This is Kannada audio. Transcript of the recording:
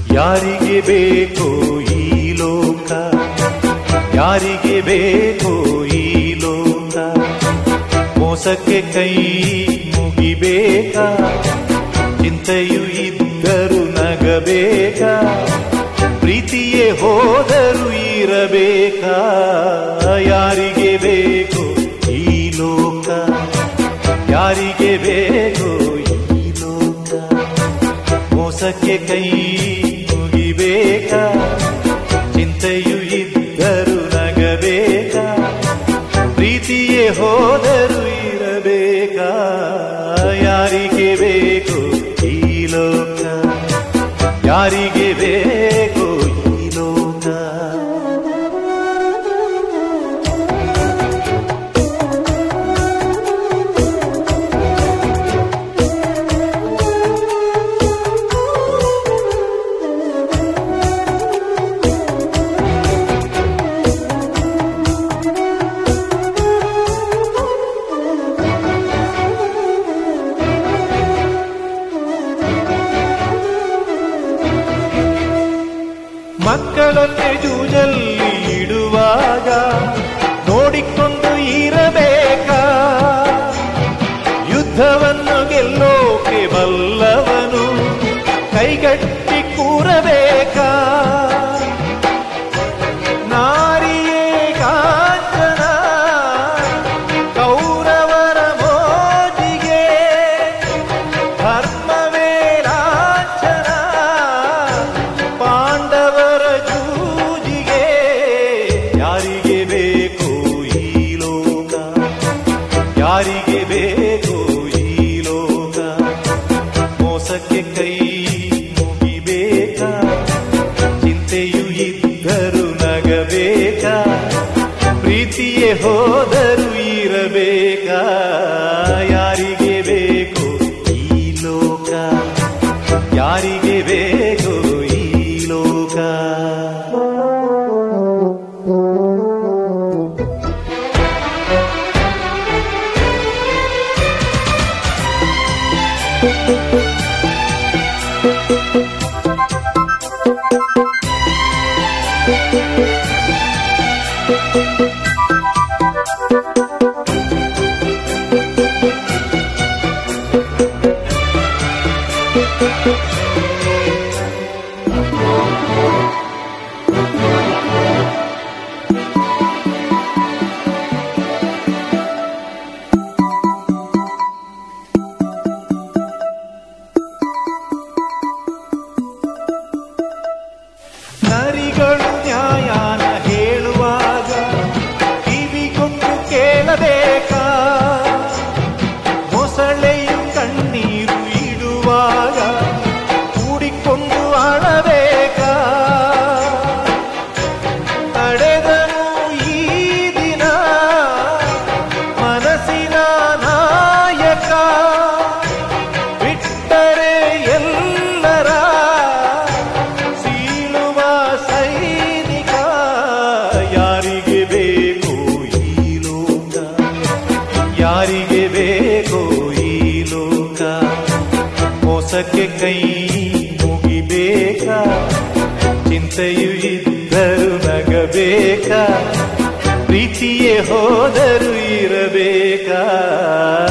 ಯಾರಿಗೆ ಬೇಕೋ ಈ ಲೋಕ ಯಾರಿಗೆ ಬೇಕೋ ಈ ಲೋಕ ಮೋಸಕ್ಕೆ ಕೈ ಮುಗಿಬೇಕಾ ಚಿಂತೆಯು ಇದ್ದರು ನಗಬೇಕಾ ಪ್ರೀತಿಯೇ ಹೋದರು ಇರಬೇಕಾ ಯಾರಿಗೆ ಬೇಕು ಈ ಲೋಕ ಯಾರಿಗೆ ಬೇಕು ಈ ಲೋಕ ಮೋಸಕ್ಕೆ ಕೈ ಮುಗಿಬೇಕಾ ಚಿಂತೆಯು ಇದ್ದರು ನಗಬೇಕಾ ಪ್ರೀತಿಯೇ ಹೋದರು ಇರಬೇಕಾ ಯಾರಿಗೆ ಬೇಕು ಈ ಲೋಕ ಯಾರಿಗೆ ಬೇಕು ಈ ಲೋಕ ಮಕ್ಕಳನ್ನೇ ಜೂಜಲ್ಲಿ ಇಡುವಾಗ ನೋಡಿಕೊಂಡು ಇರಬೇಕಾ ಯುದ್ಧವನ್ನು ಗೆಲ್ಲೋಕೆ ಬಲ್ಲವನು ಕೈಗಟ್ಟಿ ಕೂರಬೇಕಾ ನಾರಿಯೇ ಕಾಂಚನ ಕೌರವರ ಮೋಜಿಗೆ ಧರ್ಮವೇ ಲಾಂಛನ ಪಾಂಡವರ ಜೂಜಿಗೆ ಯಾರಿಗೆ ಬೇಕು ಈ ಲೋಕ ಯಾರಿಗೆ ಬೇಕು ಈ ಲೋಕ ಮೋಸಕ್ಕೆ ಕೈ ಮುಗಿಬೇಕಾ ಚಿಂತೆಯು ಇದ್ದರು ನಗಬೇಕಾ ಪ್ರೀತಿಯೇ ಹೋದರು ಇರಬೇಕಾ ಯಾರಿಗೆ ಬೇಕು ಈ ಲೋಕ ಯಾರಿಗೆ ಬೇಕು ಈ ಲೋಕ ನರಿಗಳು ನ್ಯಾಯಾನ ಹೇಳುವಾಗ ಕಿವಿಗೊಂಡು ಕೇಳಬೇಕಾ ಮೊಸಳೆಯು ಕಣ್ಣೀರು ಇಡುವಾಗ ಕೂಡಿಕೊಂಡು ಅಳಬೇಕಾ ತಡೆದನು ಈ ದಿನ ಮನಸ್ಸಿನ ನಾಯಕ ಬಿಟ್ಟರೆ ಎಲ್ಲರ ಸೀಳುವ ಸೈನಿಕ ಯಾರಿಗೆ ಬೇಕು ಈ ಲೋಕ ಯಾರಿಗೆ ಬೇಕು ಈ ಲೋಕ ಮೋಸಕ್ಕೆ ಕೈ ಮುಗಿಬೇಕಾ ಚಿಂತೆಯು ಇದ್ದರು ನಗಬೇಕಾ ಪ್ರೀತಿಯೇ ಹೋದರು ಇರಬೇಕಾ